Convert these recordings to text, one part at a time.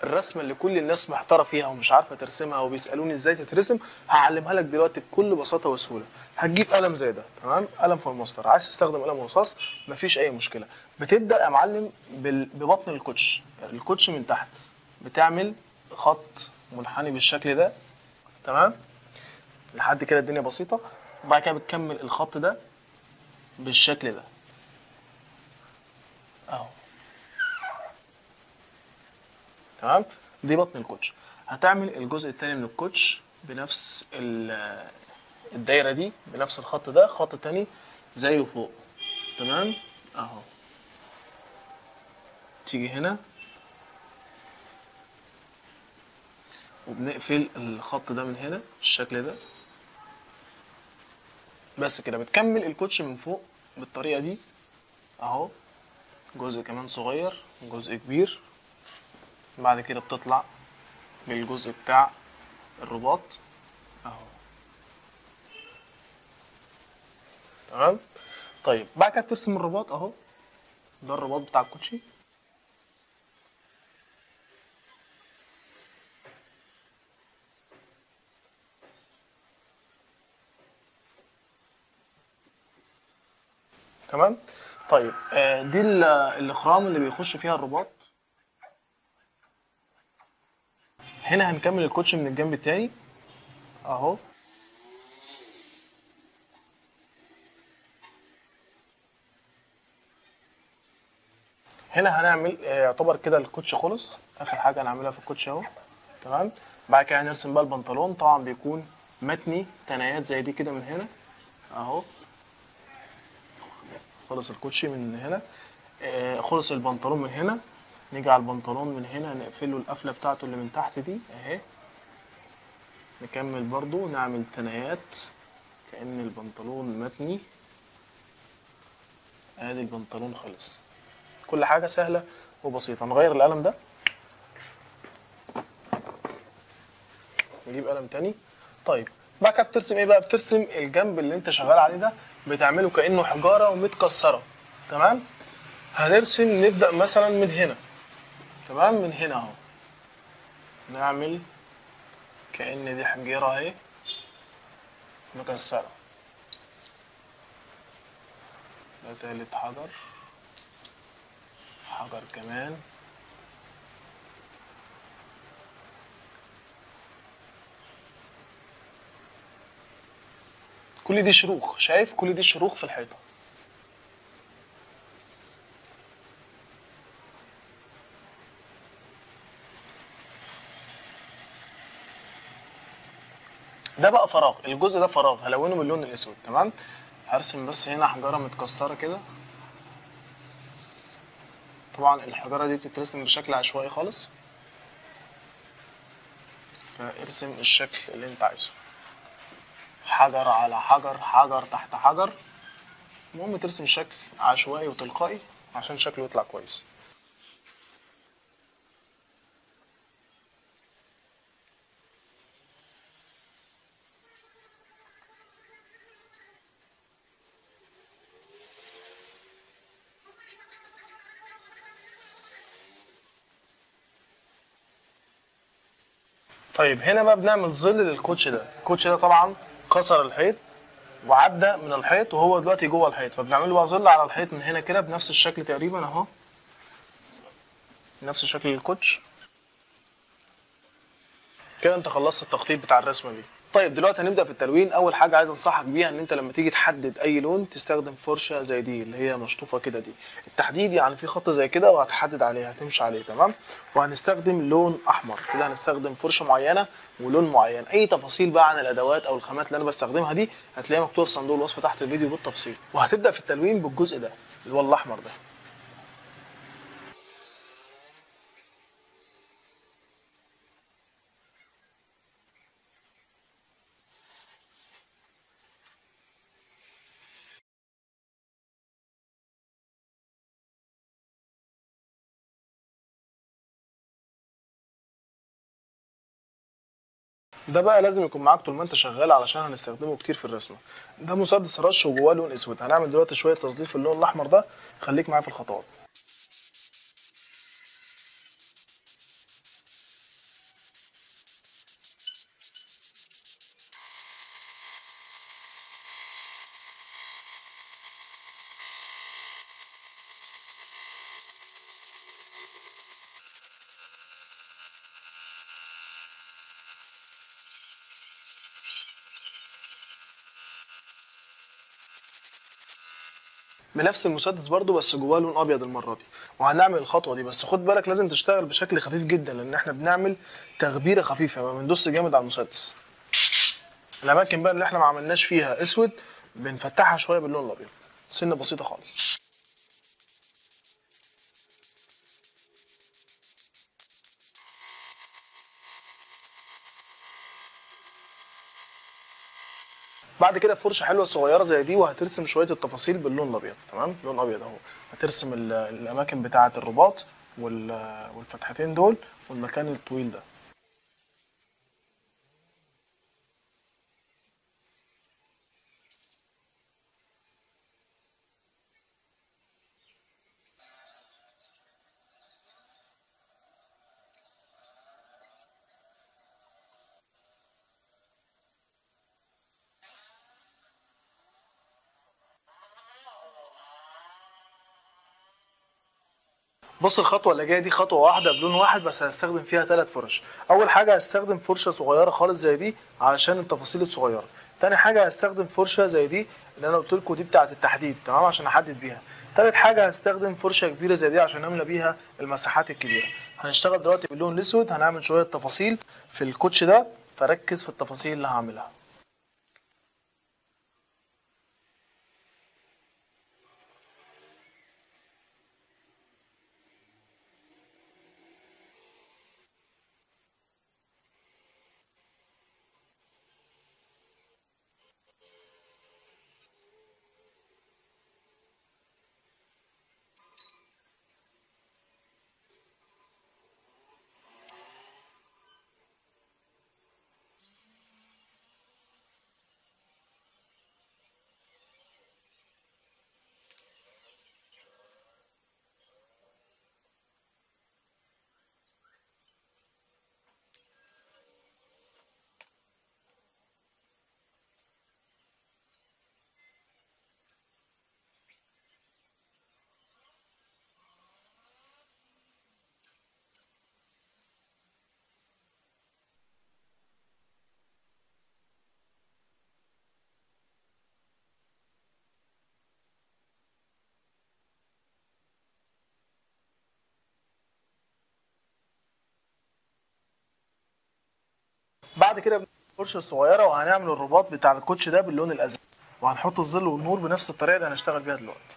الرسمه اللي كل الناس محتاره فيها ومش عارفه ترسمها وبيسالوني ازاي تترسم هعلمها لك دلوقتي بكل بساطه وسهوله هتجيب قلم زي ده تمام قلم في المسطره عايز تستخدم قلم رصاص مفيش اي مشكله بتبدا يا معلم بال- ببطن الكوتش يعني الكوتش من تحت بتعمل خط منحني بالشكل ده تمام لحد كده الدنيا بسيطه وبعد كده بتكمل الخط ده بالشكل ده اهو تمام دي بطن الكوتش هتعمل الجزء التاني من الكوتش بنفس ال- الدايره دي بنفس الخط ده خط تاني زيه فوق تمام اهو تيجي هنا وبنقفل الخط ده من هنا بالشكل ده بس كده بتكمل الكوتش من فوق بالطريقه دي اهو جزء كمان صغير جزء كبير بعد كده بتطلع بالجزء بتاع الرباط اهو تمام طيب بعد كده بترسم الرباط اهو ده الرباط بتاع الكوتشي تمام طيب آه، دي ال- الاخرام اللي بيخش فيها الرباط هنا هنكمل الكوتش من الجنب التاني اهو هنا هنعمل آه، يعتبر كده الكوتش خلص اخر حاجه هنعملها في الكوتش اهو تمام بعد كده هنرسم بقى البنطلون طبعا بيكون متني تنايات زي دي كده من هنا اهو خلص الكوتشي من هنا آه، خلص البنطلون من هنا نيجي على البنطلون من هنا نقفله القفله بتاعته اللي من تحت دي اهي نكمل برضو نعمل تنايات كأن البنطلون متني ادي البنطلون خلص كل حاجة سهلة وبسيطة نغير القلم ده نجيب قلم تاني طيب بعد كده بترسم ايه بقى بترسم الجنب اللي انت شغال عليه ده بتعمله كأنه حجارة ومتكسرة تمام هنرسم نبدأ مثلا من هنا تمام من هنا اهو نعمل كأن دي حجيرة اهي مكسرة ده تالت حجر حجر كمان كل دي شروخ شايف كل دي شروخ في الحيطة ده بقى فراغ الجزء ده فراغ هلونه باللون الاسود تمام هرسم بس هنا حجاره متكسره كده طبعا الحجاره دي بتترسم بشكل عشوائي خالص فارسم الشكل اللي انت عايزه حجر على حجر حجر تحت حجر المهم ترسم شكل عشوائي وتلقائي عشان شكله يطلع كويس طيب هنا بقى بنعمل ظل للكوتش ده الكوتش ده طبعا كسر الحيط وعدى من الحيط وهو دلوقتي جوه الحيط فبنعمل له بقى ظل على الحيط من هنا كده بنفس الشكل تقريبا اهو نفس شكل الكوتش كده انت خلصت التخطيط بتاع الرسمه دي طيب دلوقتي هنبدا في التلوين اول حاجه عايز انصحك بيها ان انت لما تيجي تحدد اي لون تستخدم فرشه زي دي اللي هي مشطوفه كده دي التحديد يعني في خط زي كده وهتحدد عليه هتمشي عليه تمام وهنستخدم لون احمر كده هنستخدم فرشه معينه ولون معين اي تفاصيل بقى عن الادوات او الخامات اللي انا بستخدمها دي هتلاقيها مكتوبه في صندوق الوصف تحت الفيديو بالتفصيل وهتبدا في التلوين بالجزء ده اللي هو الاحمر ده ده بقى لازم يكون معاك طول ما انت شغال علشان هنستخدمه كتير في الرسمه ده مسدس رش وجواه لون اسود هنعمل دلوقتي شويه تظليل في اللون الاحمر ده خليك معايا في الخطوات بنفس المسدس برضو بس جواه لون ابيض المره دي وهنعمل الخطوه دي بس خد بالك لازم تشتغل بشكل خفيف جدا لان احنا بنعمل تغبيره خفيفه ما بندوس جامد على المسدس الاماكن بقى اللي احنا ما عملناش فيها اسود بنفتحها شويه باللون الابيض سنه بسيطه خالص بعد كده فرشه حلوه صغيره زي دي وهترسم شويه التفاصيل باللون الابيض تمام لون ابيض اهو هترسم ال- الاماكن بتاعه الرباط وال- والفتحتين دول والمكان الطويل ده بص الخطوه اللي جايه دي خطوه واحده بدون واحد بس هستخدم فيها ثلاث فرش اول حاجه هستخدم فرشه صغيره خالص زي دي علشان التفاصيل الصغيره تاني حاجه هستخدم فرشه زي دي اللي انا قلت لكم دي بتاعه التحديد تمام عشان احدد بيها تالت حاجه هستخدم فرشه كبيره زي دي عشان املى بيها المساحات الكبيره هنشتغل دلوقتي باللون الاسود هنعمل شويه تفاصيل في الكوتش ده فركز في التفاصيل اللي هعملها بعد كده بناخد الفرشه الصغيره وهنعمل الرباط بتاع الكوتش ده باللون الازرق وهنحط الظل والنور بنفس الطريقه اللي هنشتغل بيها دلوقتي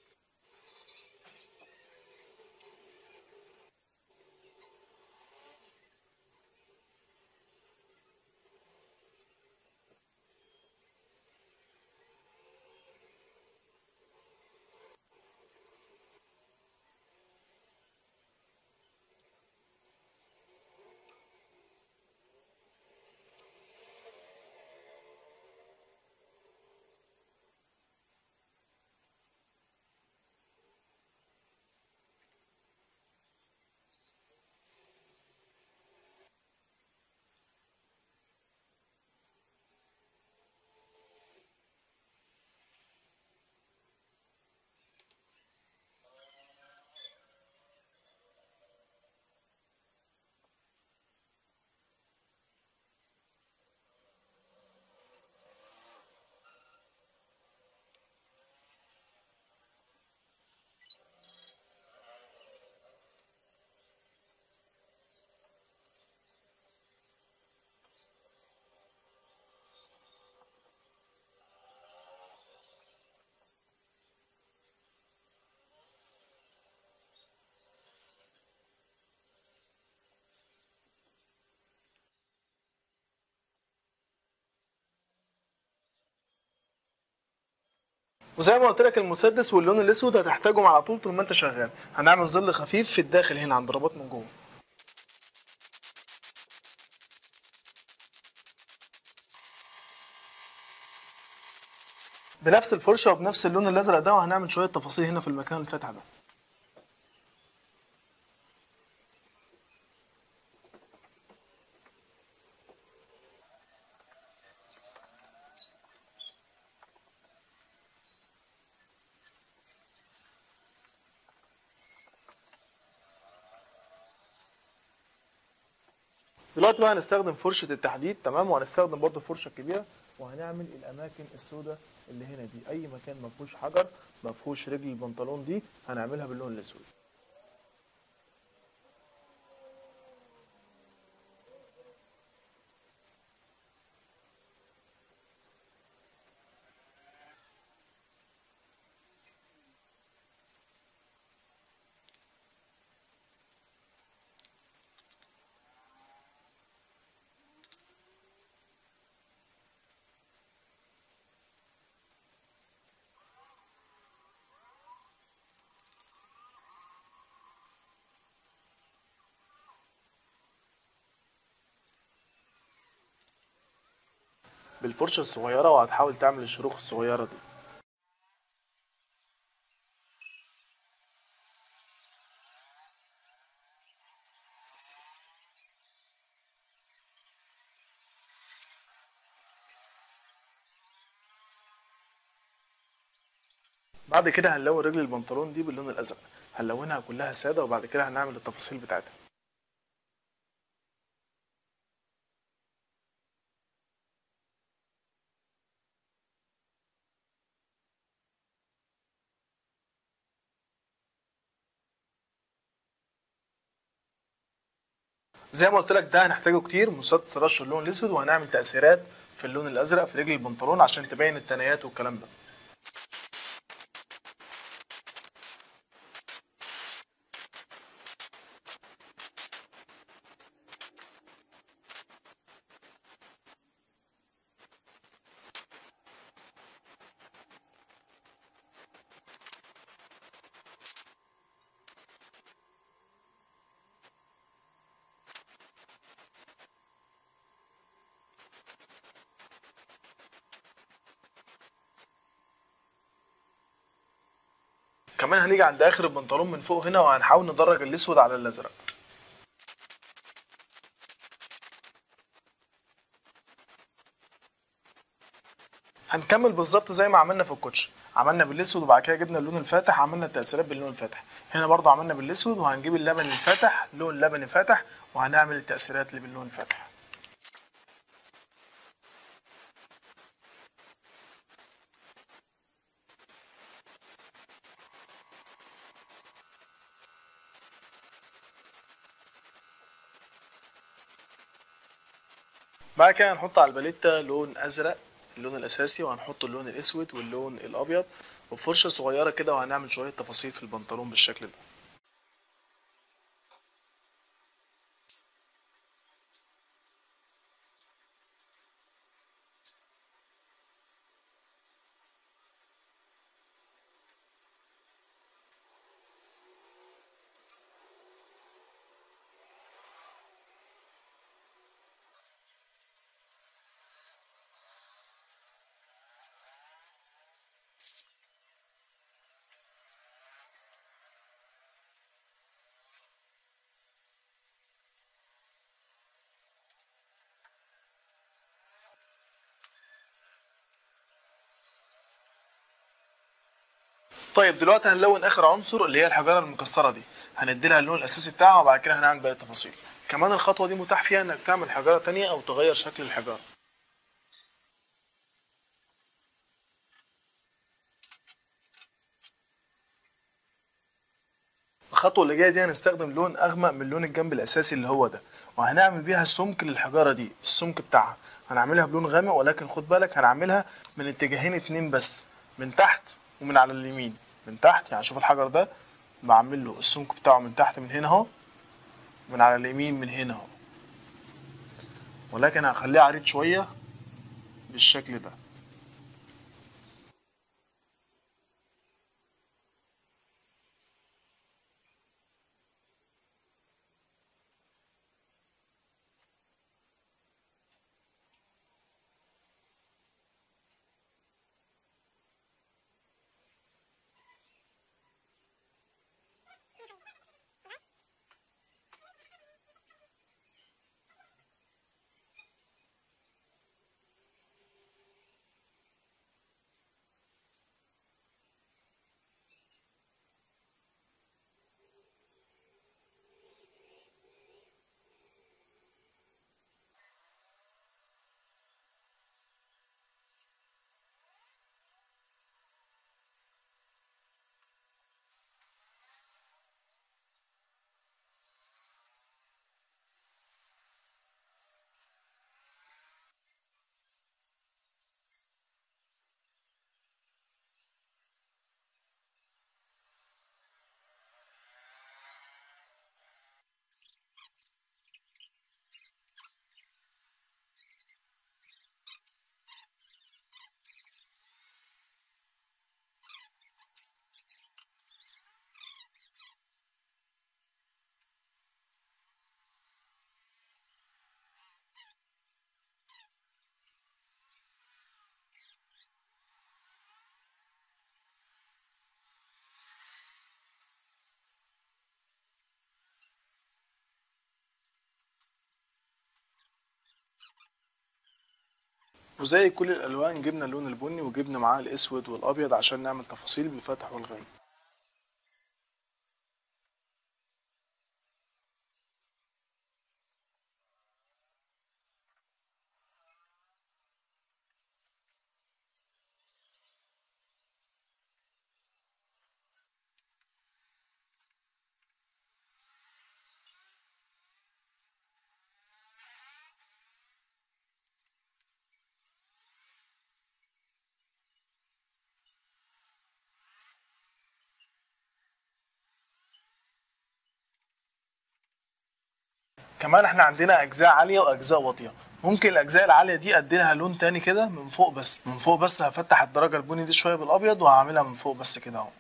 وزي ما قلت لك المسدس واللون الاسود هتحتاجهم على طول طول ما انت شغال هنعمل ظل خفيف في الداخل هنا عند الرباط من جوه بنفس الفرشه وبنفس اللون الازرق ده وهنعمل شويه تفاصيل هنا في المكان الفاتح ده دلوقتي بقى هنستخدم فرشه التحديد تمام وهنستخدم برضو الفرشه الكبيره وهنعمل الاماكن السوداء اللي هنا دي اي مكان ما فيهوش حجر ما فيهوش رجل البنطلون دي هنعملها باللون الاسود بالفرشه الصغيره وهتحاول تعمل الشروخ الصغيره دي بعد كده هنلون رجل البنطلون دي باللون الازرق هنلونها كلها ساده وبعد كده هنعمل التفاصيل بتاعتها زي ما قلت لك ده هنحتاجه كتير مسدس رش اللون الاسود وهنعمل تاثيرات في اللون الازرق في رجل البنطلون عشان تبين التنايات والكلام ده كمان هنيجي عند اخر البنطلون من فوق هنا وهنحاول ندرج الاسود على الازرق هنكمل بالظبط زي ما عملنا في الكوتش عملنا بالاسود وبعد كده جبنا اللون الفاتح عملنا التاثيرات باللون الفاتح هنا برضو عملنا بالاسود وهنجيب اللبن الفاتح لون لبني فاتح وهنعمل التاثيرات اللي باللون الفاتح بعد كده هنحط على الباليتا لون ازرق اللون الاساسي وهنحط اللون الاسود واللون الابيض وفرشه صغيره كده وهنعمل شويه تفاصيل في البنطلون بالشكل ده طيب دلوقتي هنلون اخر عنصر اللي هي الحجاره المكسره دي هندي لها اللون الاساسي بتاعها وبعد كده هنعمل باقي التفاصيل كمان الخطوه دي متاح فيها انك تعمل حجاره تانية او تغير شكل الحجاره الخطوه اللي جايه دي هنستخدم لون اغمق من لون الجنب الاساسي اللي هو ده وهنعمل بيها سمك للحجاره دي السمك بتاعها هنعملها بلون غامق ولكن خد بالك هنعملها من اتجاهين اتنين بس من تحت ومن على اليمين من تحت يعني شوف الحجر ده بعمل له السمك بتاعه من تحت من هنا اهو من على اليمين من هنا اهو ولكن هخليه عريض شويه بالشكل ده وزي كل الالوان جبنا اللون البني وجبنا معاه الاسود والابيض عشان نعمل تفاصيل بالفتح والغامق كمان احنا عندنا اجزاء عاليه واجزاء واطيه ممكن الاجزاء العاليه دي ادي لها لون تاني كده من فوق بس من فوق بس هفتح الدرجه البني دي شويه بالابيض وهعملها من فوق بس كده اهو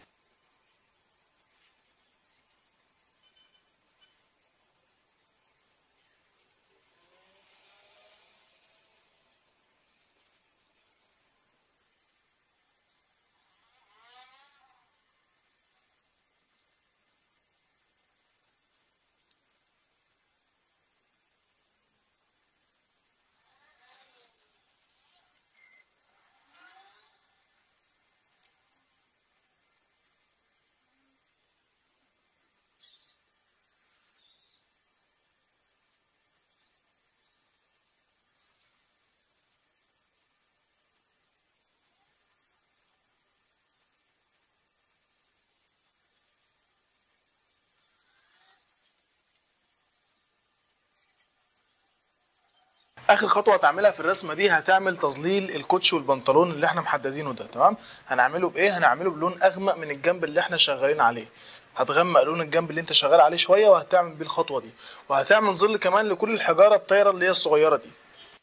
اخر خطوه هتعملها في الرسمه دي هتعمل تظليل الكوتش والبنطلون اللي احنا محددينه ده تمام هنعمله بايه هنعمله بلون اغمق من الجنب اللي احنا شغالين عليه هتغمق لون الجنب اللي انت شغال عليه شويه وهتعمل بيه الخطوه دي وهتعمل ظل كمان لكل الحجاره الطايره اللي هي الصغيره دي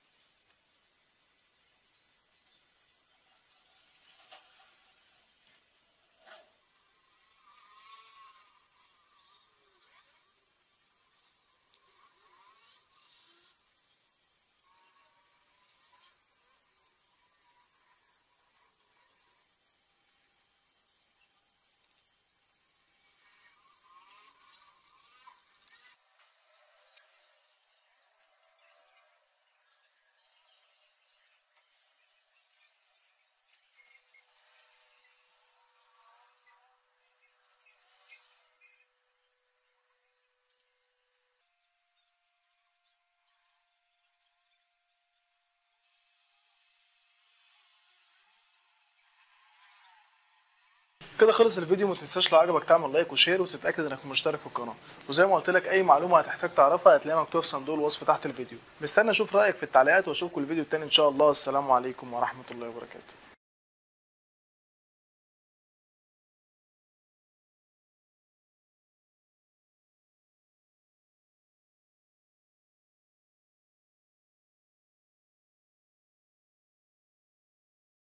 كده خلص الفيديو ما تنساش لو عجبك تعمل لايك وشير وتتاكد انك مشترك في القناه وزي ما قلت لك اي معلومه هتحتاج تعرفها هتلاقيها مكتوبه في صندوق الوصف تحت الفيديو مستني اشوف رايك في التعليقات واشوفكم الفيديو التاني ان شاء الله السلام عليكم ورحمه الله وبركاته